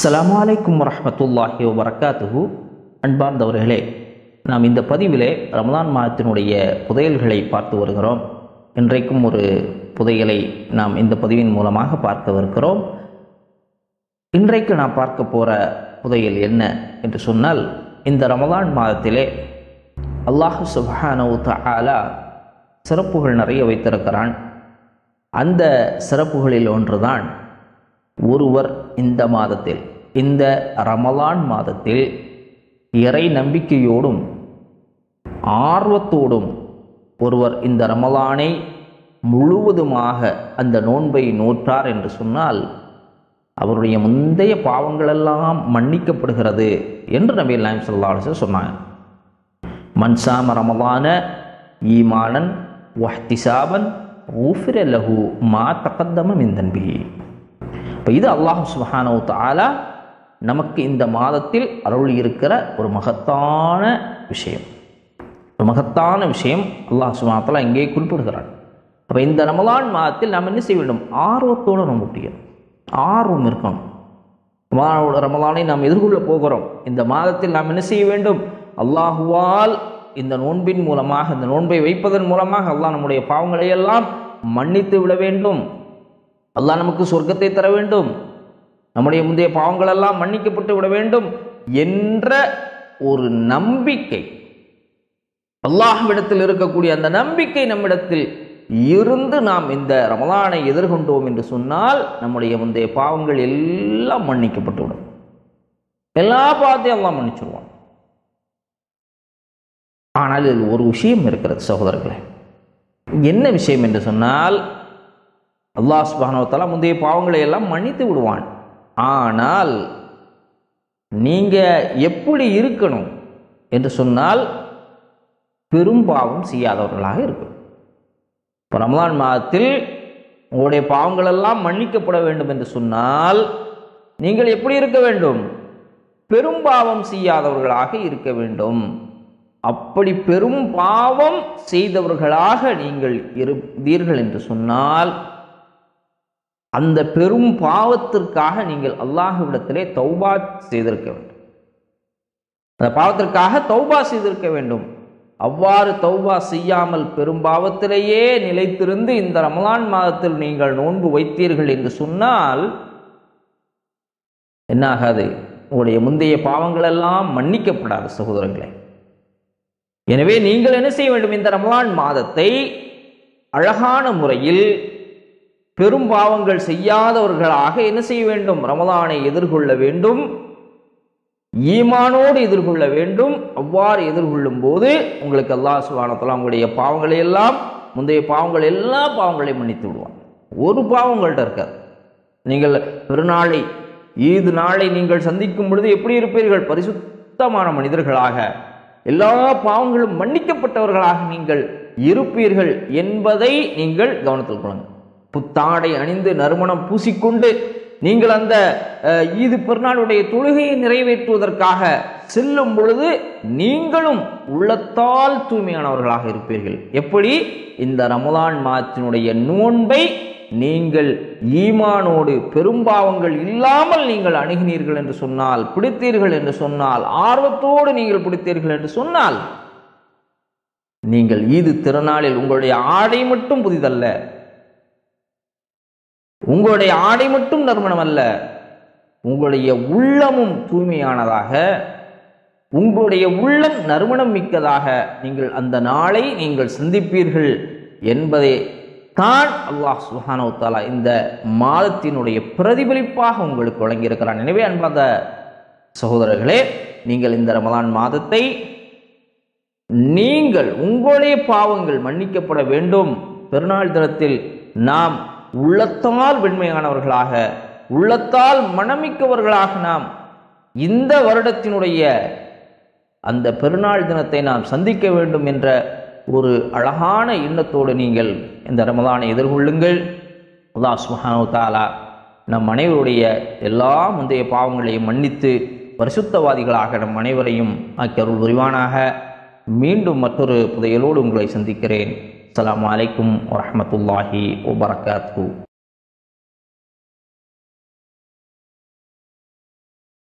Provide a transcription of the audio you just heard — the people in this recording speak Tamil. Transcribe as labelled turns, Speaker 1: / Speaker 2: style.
Speaker 1: அஸ்ஸலாமு அலைக்கும் வரஹ்மத்துல்லாஹி வபரகாத்துஹு அன்பார்ந்தவர்களே நாம் இந்த பதிவிலே ரமலான் மாதத்தினுடைய புதையல்களை பார்த்து வருகிறோம் இன்றைக்கும் ஒரு புதையலை நாம் இந்த பதிவின் மூலமாக பார்க்கவிருக்கிறோம் இன்றைக்கு நாம் பார்க்க போகிற புதையல் என்ன என்று சொன்னால் இந்த ரமலான் மாதத்திலே அல்லாஹு சுப்ஹானஹு தஆலா சிறப்புகள் நிறைய வைத்திருக்கிறான் அந்த சிறப்புகளில் ஒன்றுதான் ஒருவர் இந்த மாதத்தில் இந்த ரமலான் மாதத்தில் இறை நம்பிக்கையோடும் ஆர்வத்தோடும் ஒருவர் இந்த ரமலானை முழுவதுமாக அந்த நோன்பை நோற்றார் என்று சொன்னால் அவருடைய முந்தைய பாவங்களெல்லாம் மன்னிக்கப்படுகிறது என்று நபி நாயம் சல்லா அலிஸ்வல் சொன்னாங்க மன்சாம ரமலான ஈமானன் வஹ்திசாபன் ஊஃபிர லஹு மா தகத்தம மிந்தன்பி இப்போ இது அல்லாஹ் சுபஹானவு தாலா நமக்கு இந்த மாதத்தில் அருள் இருக்கிற ஒரு மகத்தான விஷயம் ஒரு மகத்தான விஷயம் அல்லாஹ் சுபாத்தலா இங்கே குறிப்பிடுகிறான் அப்போ இந்த ரமலான் மாதத்தில் நாம் என்ன செய்ய வேண்டும் ஆர்வத்தோடு நம்ம முடியும் ஆர்வம் இருக்கணும் ரமலானோட ரமலானை நாம் எதிர்கொள்ள போகிறோம் இந்த மாதத்தில் நாம் என்ன செய்ய வேண்டும் அல்லாஹுவால் இந்த நோன்பின் மூலமாக இந்த நோன்பை வைப்பதன் மூலமாக அல்லாஹ் நம்முடைய பாவங்களை எல்லாம் மன்னித்து விட வேண்டும் அல்லாஹ் நமக்கு சொர்க்கத்தை தர வேண்டும் நம்முடைய முந்தைய பாவங்கள் எல்லாம் மன்னிக்கப்பட்டு விட வேண்டும் என்ற ஒரு நம்பிக்கை அல்லாஹ்விடத்தில் இருக்கக்கூடிய அந்த நம்பிக்கை நம்மிடத்தில் இருந்து நாம் இந்த ரமலானை எதிர்கொண்டோம் என்று சொன்னால் நம்முடைய முந்தைய பாவங்கள் எல்லாம் மன்னிக்கப்பட்டு விடும் எல்லா பாவத்தையும் எல்லாம் மன்னிச்சிருவான் ஆனால் இதில் ஒரு விஷயம் இருக்கிறது சகோதரர்களே என்ன விஷயம் என்று சொன்னால் அல்லாஹ் சுபானவத்தாலா முந்தைய பாவங்களை எல்லாம் மன்னித்து விடுவான் ஆனால் நீங்கள் எப்படி இருக்கணும் என்று சொன்னால் பெரும் பாவம் செய்யாதவர்களாக இருக்கும் இப்போ ரமலான் மாதத்தில் உங்களுடைய பாவங்கள் எல்லாம் மன்னிக்கப்பட வேண்டும் என்று சொன்னால் நீங்கள் எப்படி இருக்க வேண்டும் பெரும் பாவம் செய்யாதவர்களாக இருக்க வேண்டும் அப்படி பெரும் பாவம் செய்தவர்களாக நீங்கள் இருந்தீர்கள் என்று சொன்னால் அந்த பெரும் பாவத்திற்காக நீங்கள் அல்லாஹுவிடத்திலே தௌபா செய்திருக்க வேண்டும் அந்த பாவத்திற்காக தௌபா செய்திருக்க வேண்டும் அவ்வாறு தௌபா செய்யாமல் பெரும் பாவத்திலேயே நிலைத்திருந்து இந்த ரமலான் மாதத்தில் நீங்கள் நோன்பு வைத்தீர்கள் என்று சொன்னால் என்னாகாது உங்களுடைய முந்தைய பாவங்கள் எல்லாம் மன்னிக்கப்படாது சகோதரர்களே எனவே நீங்கள் என்ன செய்ய வேண்டும் இந்த ரமலான் மாதத்தை அழகான முறையில் பெரும் பாவங்கள் செய்யாதவர்களாக என்ன செய்ய வேண்டும் ரமலானை எதிர்கொள்ள வேண்டும் ஈமானோடு எதிர்கொள்ள வேண்டும் அவ்வாறு எதிர்கொள்ளும் போது உங்களுக்கு அல்லா சுபானத்தெல்லாம் உங்களுடைய பாவங்களை எல்லாம் முந்தைய பாவங்கள் எல்லா பாவங்களையும் மன்னித்து விடுவான் ஒரு பாவங்கள்ட்ட இருக்காது நீங்கள் பெருநாளை ஈது நாளை நீங்கள் சந்திக்கும் பொழுது எப்படி இருப்பீர்கள் பரிசுத்தமான மனிதர்களாக எல்லா பாவங்களும் மன்னிக்கப்பட்டவர்களாக நீங்கள் இருப்பீர்கள் என்பதை நீங்கள் கவனத்தில் கொள்ளுங்கள் புத்தாடை அணிந்து நறுமணம் பூசிக்கொண்டு நீங்கள் அந்த ஈது பெருநாளுடைய தொழுகையை நிறைவேற்றுவதற்காக செல்லும் பொழுது நீங்களும் உள்ளத்தால் தூய்மையானவர்களாக இருப்பீர்கள் எப்படி இந்த ரமலான் மாதத்தினுடைய நோன்பை நீங்கள் ஈமானோடு பெரும்பாவங்கள் இல்லாமல் நீங்கள் அணுகினீர்கள் என்று சொன்னால் பிடித்தீர்கள் என்று சொன்னால் ஆர்வத்தோடு நீங்கள் பிடித்தீர்கள் என்று சொன்னால் நீங்கள் ஈது திருநாளில் உங்களுடைய ஆடை மட்டும் புதிதல்ல உங்களுடைய ஆடை மட்டும் நறுமணம் அல்ல உங்களுடைய உள்ளமும் தூய்மையானதாக உங்களுடைய உள்ளம் நறுமணம் மிக்கதாக நீங்கள் அந்த நாளை நீங்கள் சந்திப்பீர்கள் என்பதை தான் அல்லாஹ் சுஹானோ தாலா இந்த மாதத்தினுடைய பிரதிபலிப்பாக உங்களுக்கு வழங்கியிருக்கிறான் எனவே அன்பார்ந்த சகோதரர்களே நீங்கள் இந்த ரமலான் மாதத்தை நீங்கள் உங்களுடைய பாவங்கள் மன்னிக்கப்பட வேண்டும் பெருநாள் தினத்தில் நாம் உள்ளத்தால் வெண்மையானவர்களாக உள்ளத்தால் மனமிக்கவர்களாக நாம் இந்த வருடத்தினுடைய அந்த பெருநாள் தினத்தை நாம் சந்திக்க வேண்டும் என்ற ஒரு அழகான எண்ணத்தோடு நீங்கள் இந்த ரமதானை எதிர்கொள்ளுங்கள் அல்லாஹ் சுஹானு தாலா நம் அனைவருடைய எல்லா முந்தைய பாவங்களையும் மன்னித்து பரிசுத்தவாதிகளாக நம் அனைவரையும் ஆக்கி அருள் புரிவானாக மீண்டும் மற்றொரு புதையலோடு உங்களை சந்திக்கிறேன் அஸ்ஸலாமு அலைக்கும் வரஹ்மத்துல்லாஹி வபரகாத்து